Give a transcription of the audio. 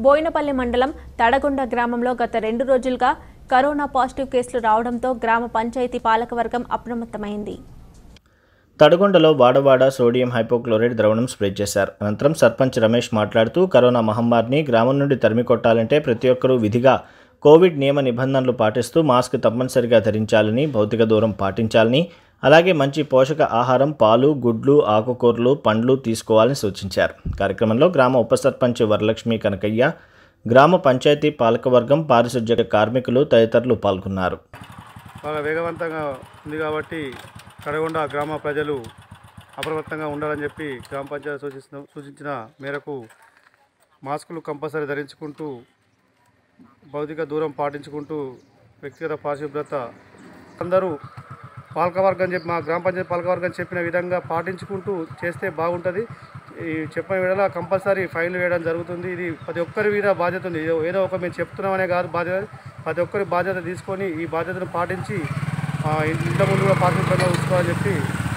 బోయినపల్లి మండలం తడగొండ గ్రామంలో గత రెండు రోజులుగా కరోనా పాజిటివ్ కేసులు రావడంతో గ్రామ పంచాయతీ పాలకవర్గం అప్రమత్తమైంది తడగొండలో వాడవాడ సోడియం హైపోక్లోరైడ్ ద్రవణం స్ప్రే చేశారు అనంతరం సర్పంచ్ రమేష్ మాట్లాడుతూ కరోనా మహమ్మారిని గ్రామం నుండి తరిమి కొట్టాలంటే ప్రతి ఒక్కరూ విధిగా కోవిడ్ నియమ నిబంధనలు పాటిస్తూ మాస్క్ తప్పనిసరిగా ధరించాలని భౌతిక దూరం పాటించాలని అలాగే మంచి పోషక ఆహారం పాలు గుడ్లు ఆకుకూరలు పండ్లు తీసుకోవాలని సూచించారు కార్యక్రమంలో గ్రామ ఉప సర్పంచ్ వరలక్ష్మి కనకయ్య గ్రామ పంచాయతీ పాలకవర్గం పారిశుధ్య కార్మికులు తదితరులు పాల్గొన్నారు బాగా వేగవంతంగా ఉంది కాబట్టి కడగొండ గ్రామ ప్రజలు అప్రమత్తంగా ఉండాలని చెప్పి గ్రామ పంచాయతీ సూచిస్తున్న సూచించిన మేరకు మాస్కులు కంపల్సరీ ధరించుకుంటూ భౌతిక దూరం పాటించుకుంటూ వ్యక్తిగత పరిశుభ్రత అందరూ పాలకవర్గం చెప్పి మా గ్రామ పంచాయతీ పాలకవర్గం చెప్పిన విధంగా పాటించుకుంటూ చేస్తే బాగుంటుంది ఈ చెప్పిన విధంగా కంపల్సరీ ఫైన్లు వేయడం జరుగుతుంది ఇది ప్రతి ఒక్కరి మీద బాధ్యత ఉంది ఏదో- ఏదో ఒక మేము చెప్తున్నామనే కాదు బాధ్యత ప్రతి ఒక్కరి బాధ్యత తీసుకొని ఈ బాధ్యతను పాటించి ఆ, ఇంట్లో ముందు కూడా పాటించడం ఉంచుకోవాలని చెప్పి